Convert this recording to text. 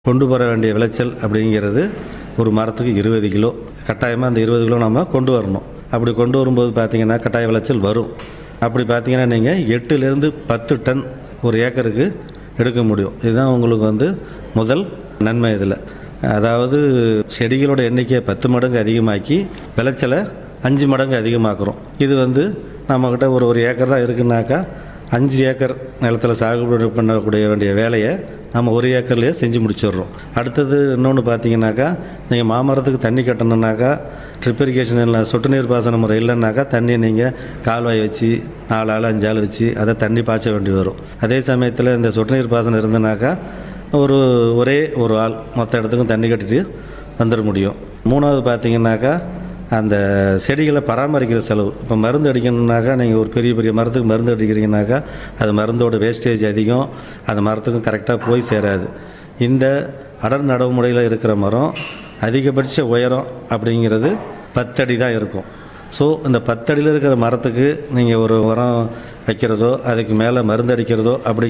கொண்டு வர வேண்டிய விளைச்சல் அப்படிங்கிறது ஒரு மரத்துக்கு இருபது கிலோ கட்டாயமாக அந்த இருபது கிலோ நம்ம கொண்டு வரணும் அப்படி கொண்டு வரும்போது பார்த்தீங்கன்னா கட்டாய விளைச்சல் வரும் அப்படி பார்த்தீங்கன்னா நீங்கள் எட்டுலேருந்து பத்து டன் ஒரு ஏக்கருக்கு எடுக்க முடியும் இதுதான் உங்களுக்கு வந்து முதல் நன்மை இதில் அதாவது செடிகளோட எண்ணிக்கையை பத்து மடங்கு அதிகமாக்கி விளைச்சலை அஞ்சு மடங்கு அதிகமாக்குறோம் இது வந்து நம்மக்கிட்ட ஒரு ஒரு ஏக்கர் தான் இருக்குன்னாக்கா அஞ்சு ஏக்கர் நிலத்தில் சாகுபடி பண்ணக்கூடிய வேண்டிய வேலையை நம்ம ஒரு ஏக்கர்லேயே செஞ்சு முடிச்சிடுறோம் அடுத்தது இன்னொன்று பார்த்தீங்கன்னாக்கா நீங்கள் மாமரத்துக்கு தண்ணி கட்டணுன்னாக்கா ட்ரிப் இரிகேஷன் இல்லை சொட்டு நீர் பாசன முறை இல்லைன்னாக்கா தண்ணி நீங்கள் கால்வாய் வச்சு நாலு ஆள் அஞ்சு ஆள் வச்சு அதை தண்ணி பாய்ச்ச வேண்டி வரும் அதே சமயத்தில் இந்த சொட்டு நீர் பாசனம் இருந்தனாக்கா ஒரு ஒரே ஒரு ஆள் மொத்த இடத்துக்கும் தண்ணி கட்டிட்டு வந்துட முடியும் மூணாவது பார்த்தீங்கன்னாக்கா அந்த செடிகளை பராமரிக்கிற செலவு இப்போ மருந்து அடிக்கணுன்னாக்கா நீங்கள் ஒரு பெரிய பெரிய மரத்துக்கு மருந்து அடிக்கிறீங்கனாக்கா அது மருந்தோட வேஸ்டேஜ் அதிகம் அந்த மரத்துக்கும் கரெக்டாக போய் சேராது இந்த அடர் நடவுமுறையில் இருக்கிற மரம் அதிகபட்ச உயரம் அப்படிங்கிறது பத்தடி தான் இருக்கும் ஸோ இந்த பத்தடியில் இருக்கிற மரத்துக்கு நீங்கள் ஒரு உரம் வைக்கிறதோ அதுக்கு மேலே மருந்து அடிக்கிறதோ அப்படி